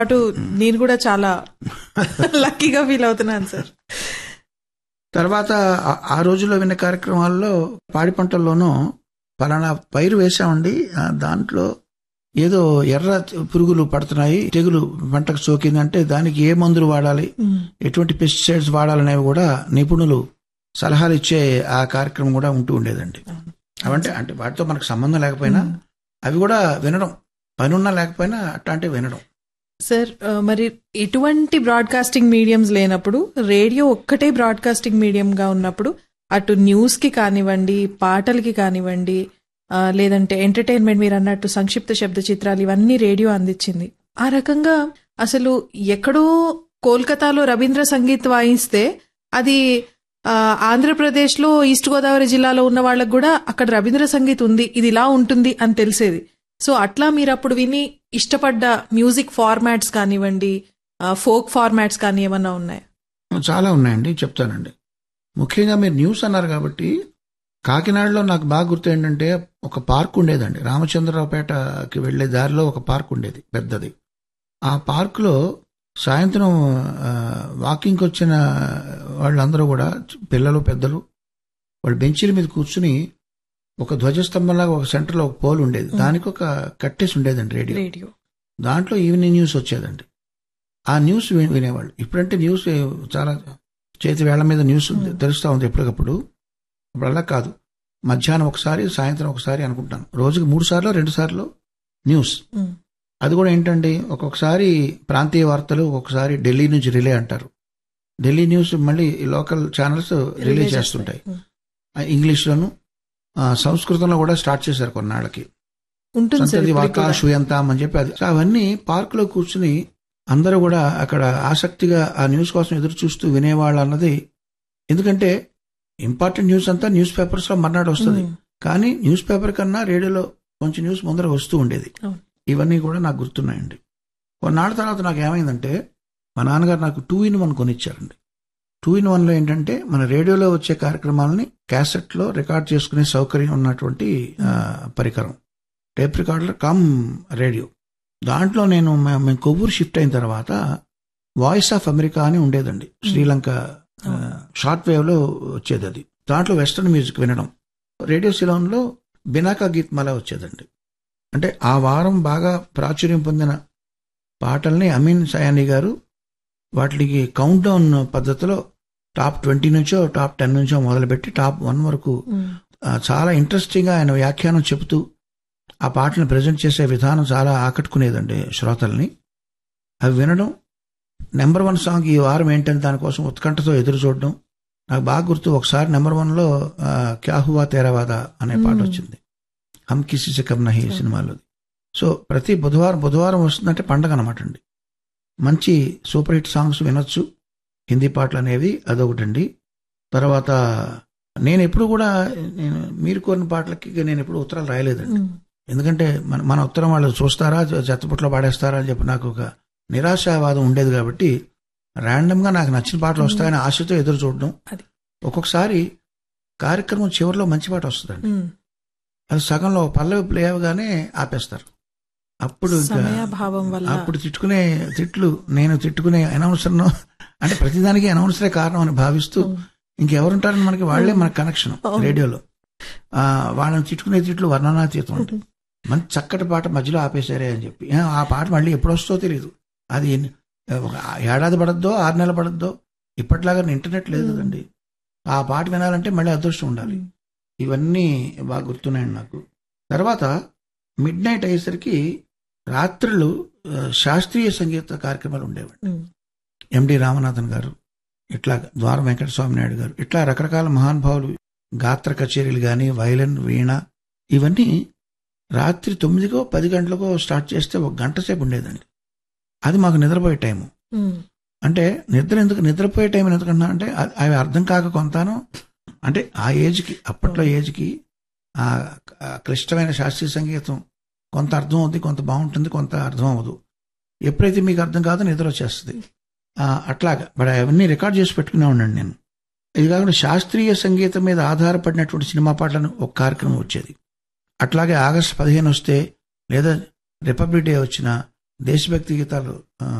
అటు నేను కూడా చాలా లక్కీగా ఫీల్ అవుతున్నాను సార్ తర్వాత ఆ- ఆ రోజుల్లో విన్న కార్యక్రమాల్లో పాడి పంటల్లోనూ పలానా పైరు వేసామండి ఆ దాంట్లో ఏదో ఎర్ర పురుగులు పడుతున్నాయి తెగులు పంటకు సోకిందంటే దానికి ఏ మందులు వాడాలి ఎటువంటి పెస్టిసైడ్స్ వాడాలనేవి కూడా నిపుణులు సలహాలు ఇచ్చే ఆ కార్యక్రమం కూడా ఉంటూ ఉండేదండి అవంటే అంటే వాటితో మనకు సంబంధం లేకపోయినా అవి కూడా వినడం పని ఉన్నా లేకపోయినా అట్లాంటివి వినడం సార్ ఆ, మరి ఎటువంటి బ్రాడ్కాస్టింగ్ మీడియంస్ లేనప్పుడు రేడియో ఒక్కటే బ్రాడ్కాస్టింగ్ మీడియంగా ఉన్నప్పుడు అటు న్యూస్ కి కానివ్వండి పాటలకి కానివ్వండి ఆ, లేదంటే ఎంటర్టైన్మెంట్ మీరు అన్నట్టు సంక్షిప్త శబ్ద చిత్రాలు ఇవన్నీ రేడియో అందించింది ఆ రకంగా అసలు ఎక్కడో కోల్కతాలో రవీంద్ర సంగీత్ వాయిస్తే అది ఆ, ఆంధ్రప్రదేశ్లో ఈస్ట్ గోదావరి జిల్లాలో ఉన్న వాళ్ళకు కూడా అక్కడ రవీంద్ర సంగీత్ ఉంది ఇది ఇలా ఉంటుంది అని తెలిసేది సో అట్లా మీరు అప్పుడు విని ఇష్టపడ్డ మ్యూజిక్ ఫార్మాట్స్ కానివ్వండి ఫోక్ ఫార్మాట్స్ కానీ ఏమన్నా ఉన్నాయా చాలా ఉన్నాయండి చెప్తానండి ముఖ్యంగా మీరు న్యూస్ అన్నారు కాబట్టి కాకినాడలో నాకు బాగా గుర్తు ఏంటంటే ఒక పార్క్ ఉండేదండి రామచంద్రరావుపేటకి వెళ్లే దారిలో ఒక పార్క్ ఉండేది పెద్దది ఆ పార్కులో సాయంత్రం ఆ, వాకింగ్కి వచ్చిన వాళ్ళందరూ కూడా పిల్లలు పెద్దలు వాళ్ళు బెంచీల మీద కూర్చుని ఒక ధ్వజస్తంభంలాగా ఒక సెంటర్లో ఒక పోల్ ఉండేది దానికి ఒక కట్టేసి ఉండేదండి రేడియో రేడియో దాంట్లో ఈవినింగ్ న్యూస్ వచ్చేదండి ఆ న్యూస్ వి- వినేవాళ్ళు ఇప్పుడంటే న్యూస్ చాలా చేతి వేళ్ల మీద న్యూస్ ఉంది- తెలుస్తా ఉంది ఎప్పటికప్పుడు ఇప్పుడు అలా కాదు మధ్యాహ్నం ఒకసారి సాయంత్రం ఒకసారి అనుకుంటాను రోజుకి మూడు సార్లు రెండు సార్లు న్యూస్ మ్మ్. అది కూడా ఏంటండి ఒక్కొక్కసారి ప్రాంతీయ వార్తలు ఒక్కొక్కసారి ఢిల్లీ నుంచి రిలే అంటారు ఢిల్లీ న్యూస్ మళ్ళీ లోకల్ ఛానల్స్ రిలే చేస్తుంటాయి ఆ ఇంగ్లీష్లోను ఆ, సంస్కృతంలో కూడా స్టార్ట్ చేశారు కొన్నాళ్ళకి ఉంటుంది సార్ సంతతి ఇప్పటికి వాకా కూడా. షుయంతాం అని చెప్పి అది సో అవన్నీ పార్క్ లో కూర్చుని అందరూ కూడా అక్కడ ఆసక్తిగా ఆ న్యూస్ కోసం ఎదురు చూస్తూ వినేవాళ్ళు అన్నది ఎందుకంటే ఇంపార్టెంట్ న్యూస్ అంతా న్యూస్ పేపర్స్ లో మర్నాడు వస్తుంది మ్మ్. కానీ న్యూస్ పేపర్ కన్నా రేడియోలో కొంచెం న్యూస్ ముందర వస్తూ ఉండేది అవును. ఇవన్నీ కూడా నాకు గుర్తున్నాయండి కొన్నాళ్ళ తర్వాత నాకు ఏమైందంటే మా నాన్నగారు నాకు టూ ఇన్ వన్ కొనిచ్చారండి టూ ఇన్ వన్లో ఏంటంటే మన రేడియోలో వచ్చే కార్యక్రమాలని క్యాసెట్లో రికార్డ్ చేసుకునే సౌకర్యం ఉన్నటువంటి ఆ, పరికరం టేప్ రికార్డర్ కమ్ రేడియో దాంట్లో నేను మే- మేము కొవ్వూరు షిఫ్ట్ అయిన తర్వాత వాయిస్ ఆఫ్ అమెరికా అని ఉండేదండి శ్రీలంక ఆ, షార్ట్ వేవ్ లో వచ్చేది అది దాంట్లో వెస్టర్న్ మ్యూజిక్ వినడం రేడియో సిలోన్లో బినాకా గీత్ మలా వచ్చేదండి అంటే ఆ వారం బాగా ప్రాచుర్యం పొందిన పాటల్ని అమీన్ సయానీ గారు వాటికి కౌంట్ డౌన్ పద్ధతిలో టాప్ ట్వంటీ నుంచో టాప్ టెన్ నుంచో మొదలుపెట్టి టాప్ వన్ వరకు మ్మ్. ఆ, చాలా ఇంట్రెస్టింగ్గా ఆయన వ్యాఖ్యానం చెబుతూ ఆ పాటను ప్రజెంట్ చేసే విధానం చాలా ఆకట్టుకునేదండి శ్రోతల్ని అవి వినడం నెంబర్ వన్ సాంగ్ ఈ వారం ఏంటని దానికోసం ఉత్కంఠతో ఎదురు చూడడం నాకు బాగా గుర్తు ఒకసారి నెంబర్ వన్లో ఆ, క్యా హువా తేరావాదా అనే పాట మ్మ్. వచ్చింది హమ్ కిసి సే కమ్ నహీ సినిమాలో సో ప్రతి బుధవారం బుధవారం వస్తుందంటే పండగ అనమాట అండి మంచి సూపర్ హిట్ సాంగ్స్ వినొచ్చు హిందీ పాటలు అనేవి అదొకటండి తర్వాత నేను ఎప్పుడు కూడా నేను మీరు కోరిన పాటలకి నేను ఎప్పుడు ఉత్తరాలు రాయలేదండి మ్మ్. ఎందుకంటే మన మన ఉత్తరం వాళ్ళు చూస్తారా చెత్తపుట్లో పాడేస్తారా అని చెప్పి నాకు ఒక నిరాశావాదం ఉండేది కాబట్టి ర్యాండమ్ గా నాకు నచ్చిన పాటలు వస్తాయని ఆశతో ఎదురు చూడడం అది. ఒక్కొక్కసారి కార్యక్రమం చివరిలో మంచి పాట వస్తుందండి మ్మ్. అది సగంలో పల్లవి ప్లే అవగానే ఆపేస్తారు అప్పుడు ఇంకా సమయాభావం వల్ల అప్పుడు తిట్టుకునే తిట్లు నేను తిట్టుకునే అనౌన్సర్ను అంటే ప్రతిదానికి అనౌన్సరే కారణం అని భావిస్తూ ఇంకెవరుంటారని మనకి వాళ్లే మన కనెక్షన్ అవును. రేడియోలో ఆ వాళ్ళని తిట్టుకునే తిట్లు వర్ణనాతీతం ఉంటాయి మంచి చక్కటి పాట మధ్యలో ఆపేశారే అని చెప్పి ఏ, ఆ పాట మళ్ళీ ఎప్పుడు వస్తుందో తెలియదు అది ఎన్ని- ఒక ఏడాది పడద్దో ఆరు నెలలు పడద్దో ఇప్పటిలాగా ఇంటర్నెట్ లేదు కదండి ఆ పాట వినాలంటే మళ్ళీ అదృష్టం ఉండాలి ఇవన్నీ బాగా గుర్తున్నాయండి నాకు తర్వాత మిడ్ నైట్ అయ్యేసరికి రాత్రులు ఆ, శాస్త్రీయ సంగీత కార్యక్రమాలు ఉండేవండి మ్మ్. ఎండి రామనాథన్ గారు ఇట్లా ద్వార వెంకట స్వామి నాయుడు గారు ఇట్లా రకరకాల మహానుభావులు గాత్ర కచేరీలు కానీ వైలన్ వీణ ఇవన్నీ రాత్రి తొమ్మిదికో పది గంటలకో స్టార్ట్ చేస్తే ఒక గంట సేపు ఉండేదండి అది మాకు నిద్రపోయే టైము మ్మ్. అంటే నిద్ర ఎందుకు నిద్రపోయే టైం ఎందుకంటున్నా అంటే అ- అవి అర్థం కాక కొంతాను అంటే ఆ ఏజ్కి అప్పట్లో ఏజ్కి ఆ ఆ క్లిష్టమైన శాస్త్రీయ సంగీతం కొంత అర్థం అవుద్ది కొంత బాగుంటుంది కొంత అర్థం అవ్వదు ఎప్పుడైతే మీకు అర్థం కాదో నిద్ర వచ్చేస్తుంది ఆ, అట్లాగా బట్ అవన్నీ రికార్డ్ చేసి పెట్టుకునే ఉండండి నేను ఇది కాకుండా శాస్త్రీయ సంగీతం మీద ఆధారపడినటువంటి సినిమా పాటలను ఒక కార్యక్రమం వచ్చేది అట్లాగే ఆగస్టు పదిహేను వస్తే లేదా రిపబ్లిక్ డే వచ్చినా దేశభక్తి గీతాలు ఆ,